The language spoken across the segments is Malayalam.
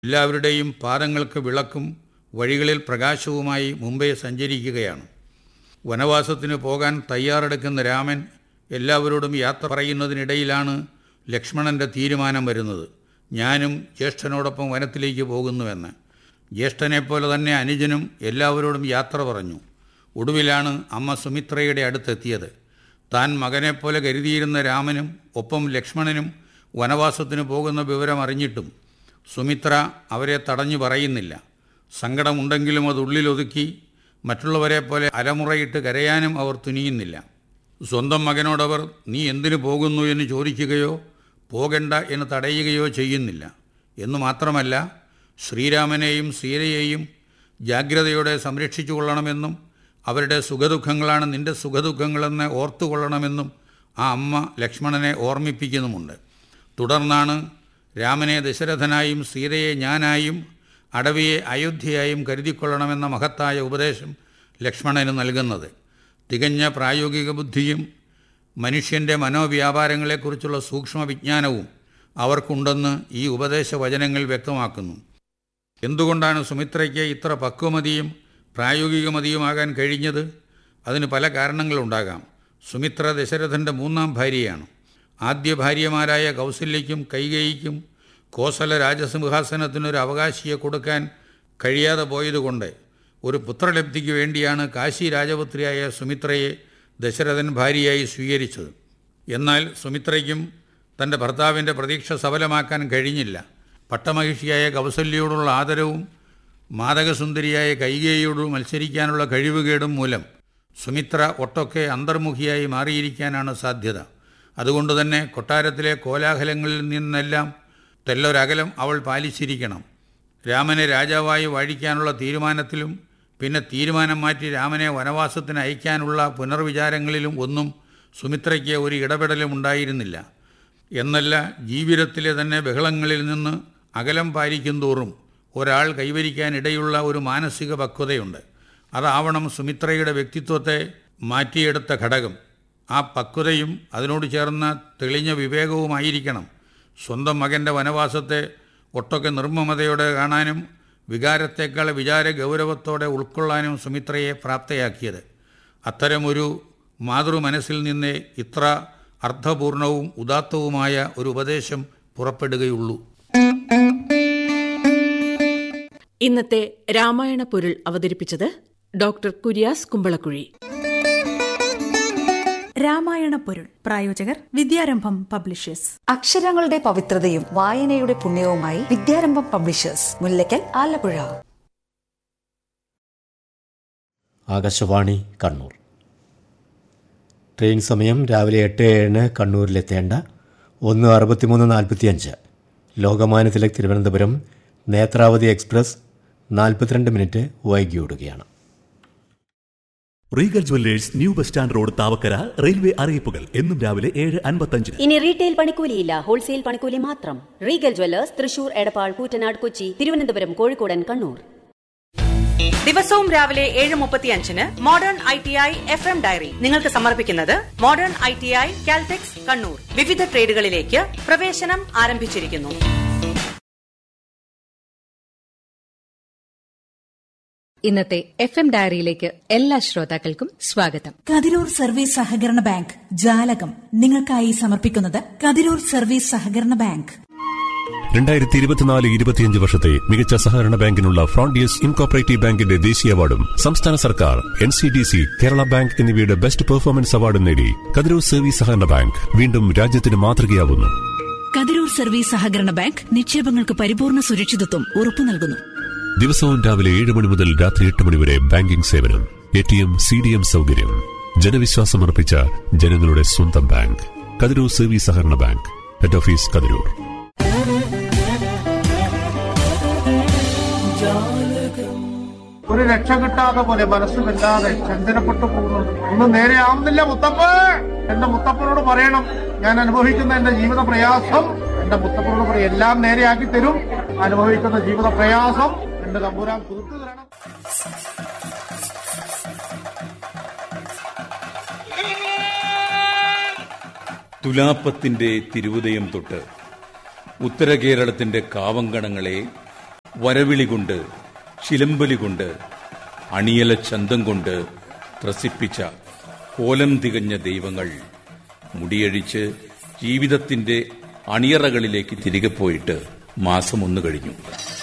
എല്ലാവരുടെയും പാദങ്ങൾക്ക് വിളക്കും വഴികളിൽ പ്രകാശവുമായി മുമ്പേ സഞ്ചരിക്കുകയാണ് വനവാസത്തിന് പോകാൻ തയ്യാറെടുക്കുന്ന രാമൻ എല്ലാവരോടും യാത്ര പറയുന്നതിനിടയിലാണ് ലക്ഷ്മണൻ്റെ തീരുമാനം വരുന്നത് ഞാനും ജ്യേഷ്ഠനോടൊപ്പം വനത്തിലേക്ക് പോകുന്നുവെന്ന് ജ്യേഷ്ഠനെപ്പോലെ തന്നെ അനുജനും എല്ലാവരോടും യാത്ര പറഞ്ഞു ഒടുവിലാണ് അമ്മ സുമിത്രയുടെ അടുത്തെത്തിയത് താൻ മകനെപ്പോലെ കരുതിയിരുന്ന രാമനും ഒപ്പം ലക്ഷ്മണനും വനവാസത്തിന് പോകുന്ന വിവരം അറിഞ്ഞിട്ടും സുമിത്ര അവരെ തടഞ്ഞു പറയുന്നില്ല സങ്കടമുണ്ടെങ്കിലും അത് ഉള്ളിലൊതുക്കി മറ്റുള്ളവരെ പോലെ അലമുറയിട്ട് കരയാനും അവർ തുനിയുന്നില്ല സ്വന്തം മകനോടവർ നീ എന്തിനു പോകുന്നു എന്ന് ചോദിക്കുകയോ പോകണ്ട എന്ന് തടയുകയോ ചെയ്യുന്നില്ല എന്നു മാത്രമല്ല ശ്രീരാമനെയും സീതയെയും ജാഗ്രതയോടെ സംരക്ഷിച്ചു കൊള്ളണമെന്നും അവരുടെ സുഖദുഃഖങ്ങളാണ് നിന്റെ സുഖദുഃഖങ്ങളെന്ന് ഓർത്തുകൊള്ളണമെന്നും ആ അമ്മ ലക്ഷ്മണനെ ഓർമ്മിപ്പിക്കുന്നുമുണ്ട് തുടർന്നാണ് രാമനെ ദശരഥനായും സീതയെ ഞാനായും അടവിയെ അയോധ്യയായും കരുതിക്കൊള്ളണമെന്ന മഹത്തായ ഉപദേശം ലക്ഷ്മണന് നൽകുന്നത് തികഞ്ഞ പ്രായോഗിക ബുദ്ധിയും മനുഷ്യൻ്റെ മനോവ്യാപാരങ്ങളെക്കുറിച്ചുള്ള സൂക്ഷ്മ വിജ്ഞാനവും അവർക്കുണ്ടെന്ന് ഈ ഉപദേശവചനങ്ങൾ വ്യക്തമാക്കുന്നു എന്തുകൊണ്ടാണ് സുമിത്രയ്ക്ക് ഇത്ര പക്വമതിയും പ്രായോഗികമതിയുമാകാൻ കഴിഞ്ഞത് അതിന് പല കാരണങ്ങളുണ്ടാകാം സുമിത്ര ദശരഥൻ്റെ മൂന്നാം ഭാര്യയാണ് ആദ്യ ഭാര്യമാരായ കൗസല്യയ്ക്കും കൈകേയിക്കും കോസല രാജസിംഹാസനത്തിനൊരു അവകാശിയെ കൊടുക്കാൻ കഴിയാതെ പോയതുകൊണ്ട് ഒരു പുത്രലബ്ധിക്ക് വേണ്ടിയാണ് കാശി രാജപുത്രിയായ സുമിത്രയെ ദശരഥൻ ഭാര്യയായി സ്വീകരിച്ചത് എന്നാൽ സുമിത്രയ്ക്കും തൻ്റെ ഭർത്താവിൻ്റെ പ്രതീക്ഷ സഫലമാക്കാൻ കഴിഞ്ഞില്ല പട്ടമഹിഷിയായ കൗസല്യയോടുള്ള ആദരവും മാതകസുന്ദരിയായ കൈകേയിയോട് മത്സരിക്കാനുള്ള കഴിവുകേടും മൂലം സുമിത്ര ഒട്ടൊക്കെ അന്തർമുഖിയായി മാറിയിരിക്കാനാണ് സാധ്യത അതുകൊണ്ട് തന്നെ കൊട്ടാരത്തിലെ കോലാഹലങ്ങളിൽ നിന്നെല്ലാം തെല്ലൊരകലം അവൾ പാലിച്ചിരിക്കണം രാമനെ രാജാവായി വാഴിക്കാനുള്ള തീരുമാനത്തിലും പിന്നെ തീരുമാനം മാറ്റി രാമനെ വനവാസത്തിന് അയക്കാനുള്ള പുനർവിചാരങ്ങളിലും ഒന്നും സുമിത്രയ്ക്ക് ഒരു ഇടപെടലും ഉണ്ടായിരുന്നില്ല എന്നല്ല ജീവിതത്തിലെ തന്നെ ബഹളങ്ങളിൽ നിന്ന് അകലം പാലിക്കും തോറും ഒരാൾ കൈവരിക്കാനിടയുള്ള ഒരു മാനസിക പക്വതയുണ്ട് അതാവണം സുമിത്രയുടെ വ്യക്തിത്വത്തെ മാറ്റിയെടുത്ത ഘടകം ആ പക്വതയും അതിനോട് ചേർന്ന തെളിഞ്ഞ വിവേകവുമായിരിക്കണം സ്വന്തം മകൻ്റെ വനവാസത്തെ ഒട്ടൊക്കെ നിർമ്മമതയോടെ കാണാനും വികാരത്തേക്കാൾ വിചാര ഗൗരവത്തോടെ ഉൾക്കൊള്ളാനും സുമിത്രയെ പ്രാപ്തയാക്കിയത് അത്തരമൊരു മാതൃ മനസ്സിൽ നിന്നേ ഇത്ര അർത്ഥപൂർണവും ഉദാത്തവുമായ ഒരു ഉപദേശം പുറപ്പെടുകയുള്ളൂ ഇന്നത്തെ രാമായണ പൊരുൾ അവതരിപ്പിച്ചത് ഡോക്ടർ കുര്യാസ് കുമ്പളക്കുഴി രാമായണ പൊരുൾ പ്രായോജകർ വിദ്യാരംഭം പബ്ലിഷേഴ്സ് അക്ഷരങ്ങളുടെ പവിത്രതയും വായനയുടെ പുണ്യവുമായി വിദ്യാരംഭം പബ്ലിഷേഴ്സ് മുല്ലയ്ക്കൽ ആലപ്പുഴ ആകാശവാണി കണ്ണൂർ ട്രെയിൻ സമയം രാവിലെ എട്ട് ഏഴിന് കണ്ണൂരിലെത്തേണ്ട ഒന്ന് അറുപത്തിമൂന്ന് നാൽപ്പത്തിയഞ്ച് ലോകമാന്യ തിലക് തിരുവനന്തപുരം നേത്രാവതി എക്സ്പ്രസ് നാൽപ്പത്തിരണ്ട് മിനിറ്റ് വൈകിയോടുകയാണ് regal jewellers new bus stand road Thavakkara railway അറിയിപ്പുകൾ എന്നും രാവിലെ ഏഴ് അൻപത്തഞ്ചിന് ഇനി റീറ്റെയിൽ പണിക്കൂലിയില്ല ഹോൾസെയിൽ പണിക്കൂലി മാത്രം റീഗൽ ജ്വല്ലേഴ്സ് തൃശൂർ എടപ്പാൾ കൂറ്റനാട് കൊച്ചി തിരുവനന്തപുരം കോഴിക്കോടൻ കണ്ണൂർ ദിവസവും രാവിലെ ഏഴ് മുപ്പത്തിയഞ്ചിന് modern I T I F M diary നിങ്ങൾക്ക് സമർപ്പിക്കുന്നത് modern I T I Caltex Kannur വിവിധ ട്രേഡുകളിലേക്ക് പ്രവേശനം ആരംഭിച്ചിരിക്കുന്നു ഇന്നത്തെ എഫ് എം ഡയറിയിലേക്ക് എല്ലാ ശ്രോതാക്കൾക്കും സ്വാഗതം കതിരൂർ സർവീസ് സഹകരണ ബാങ്ക് ജാലകം നിങ്ങൾക്കായി സമർപ്പിക്കുന്നത് കതിരൂർ സർവീസ് സഹകരണ ബാങ്ക് രണ്ടായിരത്തി ഇരുപത്തിനാല് ഇരുപത്തിയഞ്ച് വർഷത്തെ മികച്ച സഹകരണ ബാങ്കിനുള്ള ഫ്രോണ്ടിയസ് ഇൻകോപ്പറേറ്റീവ് ബാങ്കിന്റെ ദേശീയ അവാർഡും സംസ്ഥാന സർക്കാർ N C D C Kerala bank എന്നിവയുടെ ബെസ്റ്റ് പെർഫോമൻസ് അവാർഡും നേടി കതിരൂർ സർവീസ് സഹകരണ ബാങ്ക് വീണ്ടും രാജ്യത്തിന് മാതൃകയാവുന്നു കതിരൂർ സർവീസ് സഹകരണ ബാങ്ക് നിക്ഷേപങ്ങൾക്ക് പരിപൂർണ സുരക്ഷിതത്വം ഉറപ്പു നൽകുന്നു ദിവസവും രാവിലെ ഏഴ് മണി മുതൽ രാത്രി എട്ട് മണി വരെ ബാങ്കിംഗ് സേവനം A T M C D M സൗകര്യം ജനവിശ്വാസമർപ്പിച്ച ജനങ്ങളുടെ സ്വന്തം ബാങ്ക് കതിരൂർ സർവീസ് സഹകരണ ബാങ്ക് ഹെഡ് ഓഫീസ് കതിരൂർ ഒരു രക്ഷ കിട്ടാതെ പോലെ മനസ്സുമില്ലാതെ ചഞ്ചലപ്പെട്ടു പോകുന്നുണ്ട് ഒന്നും നേരെ ആവുന്നില്ല മുത്തപ്പ എന്റെ മുത്തപ്പനോട് പറയണം ഞാൻ അനുഭവിക്കുന്ന എന്റെ ജീവിത പ്രയാസം എന്റെ മുത്തപ്പനോട് പറയും എല്ലാം നേരെയാക്കി തരും അനുഭവിക്കുന്ന ജീവിത പ്രയാസം എന്റെ തമ്പുരാൻ തീർത്തു തരണം തുലാപ്പത്തിന്റെ തിരുവുദയം തൊട്ട് ഉത്തര കേരളത്തിന്റെ കാവങ്കണങ്ങളെ വരവിളി കൊണ്ട് ശിലമ്പലി കൊണ്ട് അണിയല ചന്തം കൊണ്ട് ത്രസിപ്പിച്ച കോലം തികഞ്ഞ ദൈവങ്ങൾ മുടിയഴിച്ച് ജീവിതത്തിന്റെ അണിയറകളിലേക്ക് തിരികെ പോയിട്ട് മാസം ഒന്ന് കഴിഞ്ഞു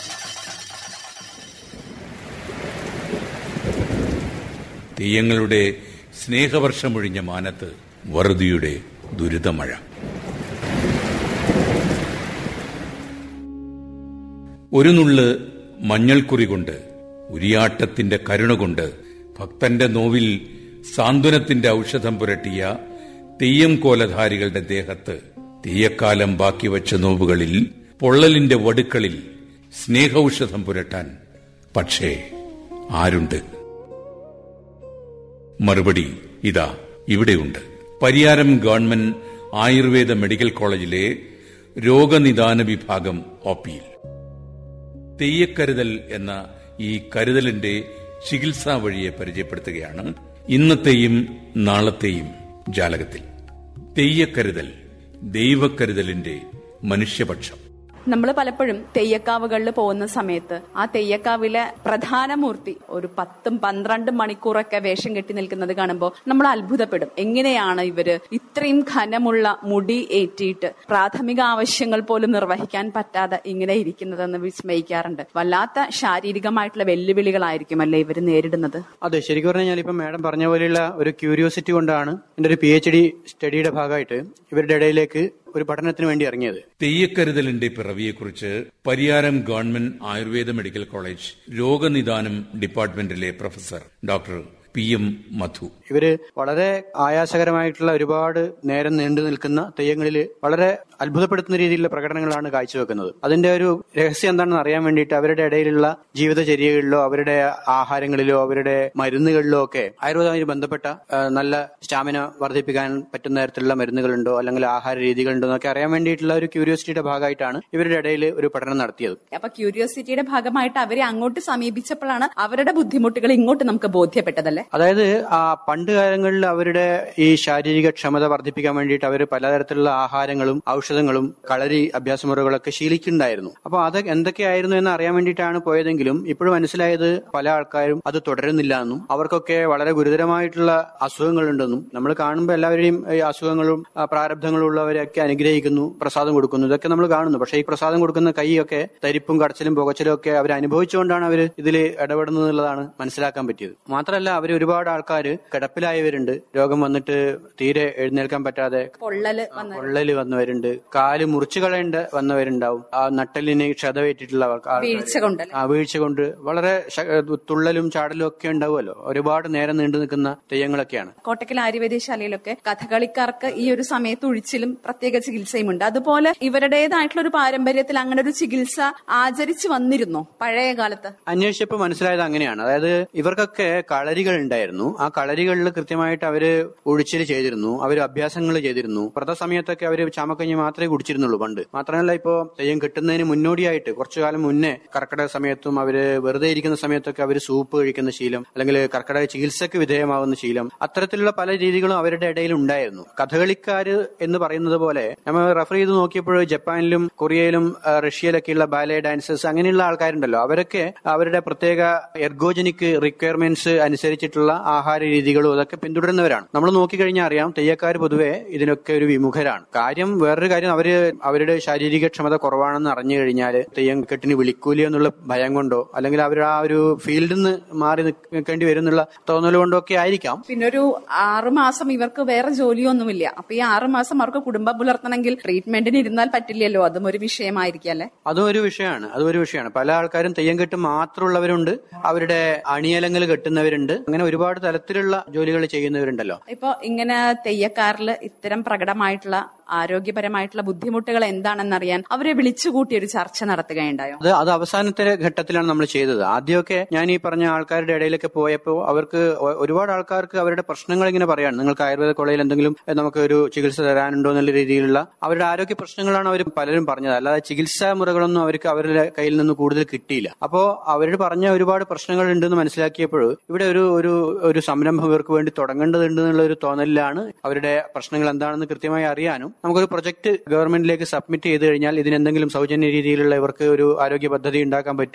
തെയ്യങ്ങളുടെ സ്നേഹവർഷമൊഴിഞ്ഞ മാനത്ത് വറുതിയുടെ ദുരിതമഴ ഒരു നുള്ള് മഞ്ഞൾക്കുറി കൊണ്ട് ഉരിയാട്ടത്തിന്റെ കരുണ കൊണ്ട് ഭക്തന്റെ നോവിൽ സാന്ത്വനത്തിന്റെ ഔഷധം പുരട്ടിയ തെയ്യം കോലധാരികളുടെ ദേഹത്ത് തെയ്യക്കാലം ബാക്കി വച്ച നോവുകളിൽ പൊള്ളലിന്റെ വടുക്കളിൽ സ്നേഹൌഷധം പുരട്ടാൻ പക്ഷേ ആരുണ്ട് മറുപടി ഇതാ ഇവിടെയുണ്ട് പരിയാരം ഗവൺമെന്റ് ആയുർവേദ മെഡിക്കൽ കോളേജിലെ രോഗനിദാന വിഭാഗം ഒപിയിൽ തെയ്യക്കരുതൽ എന്ന ഈ കരുതലിന്റെ ചികിത്സാ വഴിയെ പരിചയപ്പെടുത്തുകയാണ് ഇന്നത്തെയും നാളത്തെയും ജാലകത്തിൽ തെയ്യക്കരുതൽ ദൈവക്കരുതലിന്റെ മനുഷ്യപക്ഷം നമ്മൾ പലപ്പോഴും തെയ്യക്കാവുകളിൽ പോകുന്ന സമയത്ത് ആ തെയ്യക്കാവിലെ പ്രധാന മൂർത്തി ഒരു പത്തും പന്ത്രണ്ടും മണിക്കൂറൊക്കെ വേഷം കെട്ടി നിൽക്കുന്നത് കാണുമ്പോൾ നമ്മൾ അത്ഭുതപ്പെടും എങ്ങനെയാണ് ഇവര് ഇത്രയും ഘനമുള്ള മുടി ഏറ്റിയിട്ട് പ്രാഥമിക ആവശ്യങ്ങൾ പോലും നിർവഹിക്കാൻ പറ്റാതെ ഇങ്ങനെ ഇരിക്കുന്നതെന്ന് വിസ്മയിക്കാറുണ്ട് വല്ലാത്ത ശാരീരികമായിട്ടുള്ള വെല്ലുവിളികളായിരിക്കും അല്ലേ ഇവർ നേരിടുന്നത് അതെ ശരിക്കും പറഞ്ഞാൽ ഇപ്പം മാഡം പറഞ്ഞ പോലെയുള്ള ഒരു ക്യൂരിയോസിറ്റി കൊണ്ടാണ് എന്റെ ഒരു പി എച്ച് ഡി സ്റ്റഡിയുടെ ഭാഗമായിട്ട് ഇവരുടെ ഇടയിലേക്ക് ഒരു പഠനത്തിന് വേണ്ടി ഇറങ്ങിയത് തെയ്യക്കരുതലിന്റെ പിറവിയെക്കുറിച്ച് Pariyaram government Ayurveda medical college രോഗനിദാനം ഡിപ്പാർട്ട്മെന്റിലെ professor doctor P M Madhu ഇവര് വളരെ ആയാസകരമായിട്ടുള്ള ഒരുപാട് നേരം നീണ്ടു നിൽക്കുന്ന തെയ്യങ്ങളിൽ വളരെ അത്ഭുതപ്പെടുത്തുന്ന രീതിയിലുള്ള പ്രകടനങ്ങളാണ് കാഴ്ചവെക്കുന്നത് അതിന്റെ ഒരു രഹസ്യം എന്താണെന്ന് അറിയാൻ വേണ്ടിയിട്ട് അവരുടെ ഇടയിലുള്ള ജീവിതചര്യകളിലോ അവരുടെ ആഹാരങ്ങളിലോ അവരുടെ മരുന്നുകളിലോ ഒക്കെ ആയുർവേദവുമായി ബന്ധപ്പെട്ട ആ, നല്ല സ്റ്റാമിന വർദ്ധിപ്പിക്കാൻ പറ്റുന്ന തരത്തിലുള്ള മരുന്നുകളുണ്ടോ അല്ലെങ്കിൽ ആഹാര രീതികളുണ്ടോ എന്നൊക്കെ അറിയാൻ വേണ്ടിയിട്ടുള്ള ഒരു ക്യൂരിയോസിറ്റിയുടെ ഭാഗമായിട്ടാണ് ഇവരുടെ ഇടയിൽ ഒരു പഠനം നടത്തിയത് അപ്പൊ ക്യൂരിയോസിറ്റിയുടെ ഭാഗമായിട്ട് അവരെ അങ്ങോട്ട് സമീപിച്ചപ്പോഴാണ് അവരുടെ ബുദ്ധിമുട്ടുകൾ ഇങ്ങോട്ട് നമുക്ക് ബോധ്യപ്പെട്ടതല്ലേ അതായത് ആ പണ്ട് കാലങ്ങളിൽ അവരുടെ ഈ ശാരീരിക ക്ഷമത വർദ്ധിപ്പിക്കാൻ വേണ്ടിയിട്ട് അവർ പലതരത്തിലുള്ള ആഹാരങ്ങളും ഔഷധങ്ങളും കളരി അഭ്യാസമുറകളൊക്കെ ശീലിക്കുന്നുണ്ടായിരുന്നു അപ്പൊ അത് എന്തൊക്കെയായിരുന്നു എന്ന് അറിയാൻ വേണ്ടിയിട്ടാണ് പോയതെങ്കിലും ഇപ്പോഴും മനസ്സിലായത് പല ആൾക്കാരും അത് തുടരുന്നില്ല എന്നും അവർക്കൊക്കെ വളരെ ഗുരുതരമായിട്ടുള്ള അസുഖങ്ങളുണ്ടെന്നും നമ്മൾ കാണുമ്പോൾ എല്ലാവരെയും ഈ അസുഖങ്ങളും ആ, പ്രാരബ്ധങ്ങളും ഉള്ളവരെയൊക്കെ അനുഗ്രഹിക്കുന്നു പ്രസാദം കൊടുക്കുന്നു ഇതൊക്കെ നമ്മൾ കാണുന്നു പക്ഷേ ഈ പ്രസാദം കൊടുക്കുന്ന കൈയൊക്കെ തരിപ്പും കടച്ചിലും പുകച്ചിലും ഒക്കെ അവർ അനുഭവിച്ചുകൊണ്ടാണ് അവർ ഇതിൽ ഇടപെടുന്നത് എന്നുള്ളതാണ് മനസ്സിലാക്കാൻ പറ്റിയത് മാത്രമല്ല അവർ ഒരുപാട് ആൾക്കാർ കിടപ്പിലായവരുണ്ട് രോഗം വന്നിട്ട് തീരെ എഴുന്നേൽക്കാൻ പറ്റാതെ പൊള്ളല് വന്ന പൊള്ളല് വന്നവരുണ്ട് കാല് മുറിച്ചു കളയേണ്ട വന്നവരുണ്ടാവും ആ നട്ടലിന് ക്ഷതമേറ്റിട്ടുള്ള ആൾക്കാർ- വീഴ്ച കൊണ്ടല്ലേ? ആ വീഴ്ച കൊണ്ട് വളരെ ശ- തുള്ളലും ചാടലും ഒക്കെ ഉണ്ടാവുമല്ലോ ഒരുപാട് നേരം നീണ്ടു നിൽക്കുന്ന തെയ്യങ്ങളൊക്കെയാണ് കോട്ടക്കൽ ആര്യവൈദ്യശാലയിലൊക്കെ കഥകളിക്കാർക്ക് ഈ ഒരു സമയത്ത് ഒഴിച്ചിലും പ്രത്യേക ചികിത്സയുമുണ്ട് അതുപോലെ ഇവരുടേതായിട്ടുള്ള ഒരു പാരമ്പര്യത്തിൽ അങ്ങനെ ഒരു ചികിത്സ ആചരിച്ചു വന്നിരുന്നോ പഴയ കാലത്ത് അന്വേഷിച്ചപ്പോൾ മനസ്സിലായത് അങ്ങനെയാണ് അതായത് ഇവർക്കൊക്കെ കളരികൾ ഉണ്ടായിരുന്നു ആ കളരികളിൽ കൃത്യമായിട്ട് അവര് ഒഴിച്ചിൽ ചെയ്തിരുന്നു അവർ അഭ്യാസങ്ങൾ ചെയ്തിരുന്നു വ്രത സമയത്തൊക്കെ അവര് ചാമക്കഞ്ഞി മാത്രമേ കുടിച്ചിരുന്നുള്ളൂ പണ്ട് മാത്രമല്ല ഇപ്പോ തെയ്യം കിട്ടുന്നതിന് മുന്നോടിയായിട്ട് കുറച്ചു കാലം മുന്നേ കർക്കിടക സമയത്തും അവര് വെറുതെ ഇരിക്കുന്ന സമയത്തൊക്കെ അവര് സൂപ്പ് കഴിക്കുന്ന ശീലം അല്ലെങ്കിൽ കർക്കിടക ചികിത്സക്ക് വിധേയമാവുന്ന ശീലം അത്തരത്തിലുള്ള പല രീതികളും അവരുടെ ഇടയിൽ ഉണ്ടായിരുന്നു കഥകളിക്കാര് എന്ന് പറയുന്നത് പോലെ നമ്മൾ റെഫർ ചെയ്ത് നോക്കിയപ്പോൾ ജപ്പാനിലും കൊറിയയിലും ആ, റഷ്യയിലൊക്കെയുള്ള ബാലെ ഡാൻസേഴ്സ് അങ്ങനെയുള്ള ആൾക്കാരുണ്ടല്ലോ അവരൊക്കെ അവരുടെ പ്രത്യേക എർഗോജനിക് റിക്വയർമെന്റ്സ് അനുസരിച്ചിട്ടുള്ള ആഹാര രീതികളും അതൊക്കെ പിന്തുടരുന്നവരാണ് നമ്മൾ നോക്കിക്കഴിഞ്ഞാൽ അറിയാം തെയ്യക്കാർ പൊതുവെ ഇതിനൊക്കെ ഒരു വിമുഖരാണ് കാര്യം വേറൊരു കാര്യം അവര് അവരുടെ ശാരീരിക ക്ഷമത കുറവാണെന്ന് അറിഞ്ഞു കഴിഞ്ഞാൽ തെയ്യം കെട്ടിന് വിളിക്കൂലി എന്നുള്ള ഭയം കൊണ്ടോ അല്ലെങ്കിൽ അവർ ആ ഒരു ഫീൽഡിൽ നിന്ന് മാറി നിൽക്കേണ്ടി വരും എന്നുള്ള തോന്നൽ കൊണ്ടോ ഒക്കെ ആയിരിക്കാം പിന്നെ ഒരു ആറു മാസം ഇവർക്ക് വേറെ ജോലിയൊന്നുമില്ല അപ്പൊ ഈ ആറു മാസം അവർക്ക് കുടുംബം പുലർത്തണമെങ്കിൽ ട്രീറ്റ്മെന്റിന് ഇരുന്നാൽ പറ്റില്ലല്ലോ അതും ഒരു വിഷയമായിരിക്കും അല്ലെ അതും ഒരു വിഷയമാണ് അതും ഒരു വിഷയമാണ് പല ആൾക്കാരും തെയ്യം കെട്ട് മാത്രമുള്ളവരുണ്ട് അവരുടെ അണിയലങ്ങൾ കെട്ടുന്നവരുണ്ട് അങ്ങനെ ഒരുപാട് തരത്തിലുള്ള ജോലികൾ ചെയ്യുന്നവരുണ്ടല്ലോ ഇപ്പൊ ഇങ്ങനെ തെയ്യക്കാരിൽ ഇത്തരം പ്രകടമായിട്ടുള്ള ആരോഗ്യപരമായിട്ടുള്ള ബുദ്ധിമുട്ടുകൾ എന്താണെന്നറിയാൻ അവരെ വിളിച്ചുകൂട്ടി ഒരു ചർച്ച നടത്തുകയുണ്ടായോ അത് അത് അവസാനത്തെ ഘട്ടത്തിലാണ് നമ്മൾ ചെയ്തത് ആദ്യമൊക്കെ ഞാൻ ഈ പറഞ്ഞ ആൾക്കാരുടെ ഇടയിലൊക്കെ പോയപ്പോൾ അവർക്ക് ഒ- ഒരുപാട് ആൾക്കാർക്ക് അവരുടെ പ്രശ്നങ്ങൾ ഇങ്ങനെ പറയാണ് നിങ്ങൾക്ക് ആയുർവേദ കോളേജിൽ എന്തെങ്കിലും എ, നമുക്ക് ഒരു ചികിത്സ തരാനുണ്ടോ എന്നുള്ള രീതിയിലുള്ള അവരുടെ ആരോഗ്യ പ്രശ്നങ്ങളാണ് അവർ പലരും പറഞ്ഞത് അല്ലാതെ ചികിത്സാ മുറകളൊന്നും അവർക്ക് അവരുടെ കയ്യിൽ നിന്ന് കൂടുതൽ കിട്ടിയില്ല അപ്പോ അവരോട് പറഞ്ഞ ഒരുപാട് പ്രശ്നങ്ങൾ ഉണ്ടെന്ന് മനസ്സിലാക്കിയപ്പോൾ ഇവിടെ ഒരു ഒരു ഒരു സംരംഭം ഇവർക്ക് വേണ്ടി തുടങ്ങേണ്ടതുണ്ട് എന്നുള്ള ഒരു തോന്നലിലാണ് അവരുടെ പ്രശ്നങ്ങൾ എന്താണെന്ന് കൃത്യമായി അറിയാനും നമുക്കൊരു പ്രൊജക്ട് ഗവൺമെന്റിലേക്ക് സബ്മിറ്റ് ചെയ്ത് കഴിഞ്ഞാൽ ഇതിനെന്തെങ്കിലും സൗജന്യ രീതിയിലുള്ള ഇവർക്ക് ഒരു ആരോഗ്യ പദ്ധതി ഉണ്ടാക്കാൻ പറ്റും